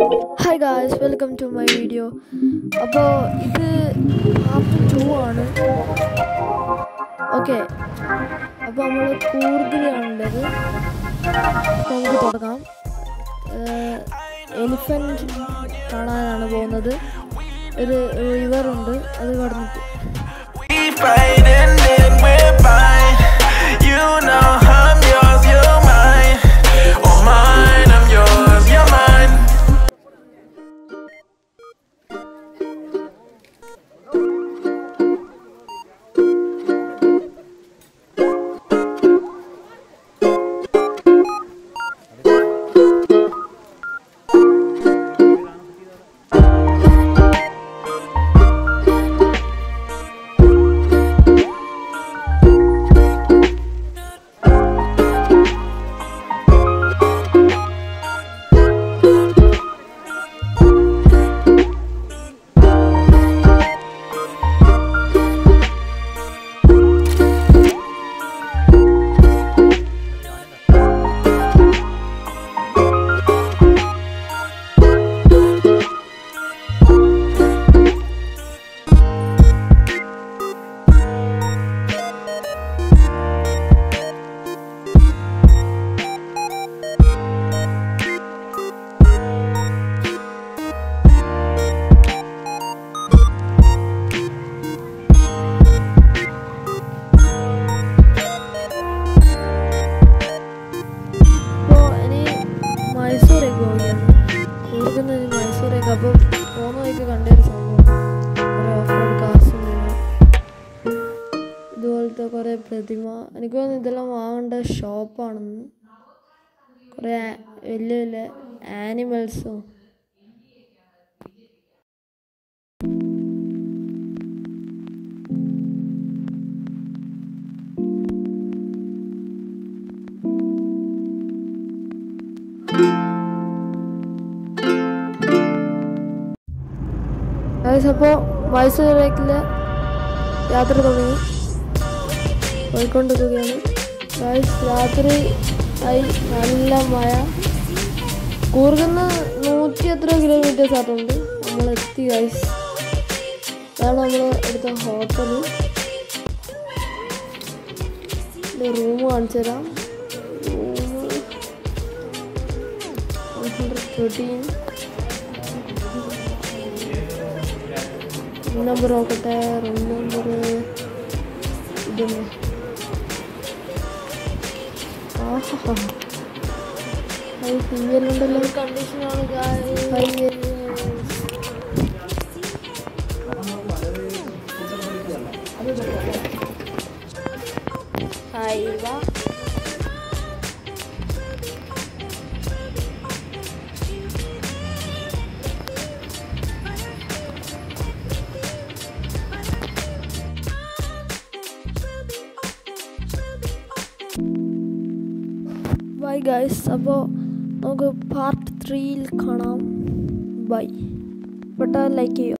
Hi guys welcome to my video അപ്പോൾ ഇത് part two ആണ് ഓക്കെ അപ്പോൾ നമ്മൾ കൂർഗിലാണുള്ളത് അപ്പോൾ നമുക്ക് തുടങ്ങാം എലിഫൻറ്റ് കാണാനാണ് പോകുന്നത് ഒരു റിവർ ഉണ്ട് അത് കടന്നിട്ട് We fight and then we're fine. You know I'm yours, you're mine. Oh, mine, I'm yours, you're mine. അപ്പോൾ ഇനി മൈസൂരേക്ക് പോവുകയാണ് കൂർഗിൽ മൈസൂരേക്ക് അപ്പോൾ പോകുന്ന വഴിക്ക് കണ്ടൊരു സംഭവം കുറേ ഓഫ് റോഡ് കാർസ് ഇതുപോലത്തെ കുറേ പ്രതിമ എനിക്ക് തോന്നുന്നു ഇതെല്ലാം വാങ്ങേണ്ട ഷോപ്പാണെന്ന് കുറേ ആ- വലിയ വലിയ ആനിമൽസും ഗൈസ് അപ്പോൾ മൈസൂരിലേക്കുള്ള യാത്ര തുടങ്ങി പോയിക്കൊണ്ടിരിക്കുകയാണ് ഗൈസ് രാത്രി ആയി നല്ല മഴ കൂർഗുന്ന നൂറ്റി എത്ര കിലോമീറ്റേഴ്സ് ആയിട്ടുണ്ട് നമ്മൾ എത്തി ഗൈസ് അതാണ് നമ്മൾ എടുത്ത ഹോട്ടൽ റൂം കാണിച്ചു തരാം റൂം ഹൺഡ്രഡ് തേർട്ടീൻ നമ്പർ നോക്കട്ടെ റൂം നമ്പർ ഇതന്നെ ആഹാ ഉണ്ടല്ലോ കണ്ടീഷനാണ് ഹൈവ ബൈ ഗൈസ് അപ്പോൾ നമുക്ക് പാർട്ട് ത്രീയിൽ കാണാം ബൈ പെട്ടാൽ ലൈക്ക് ചെയ്യും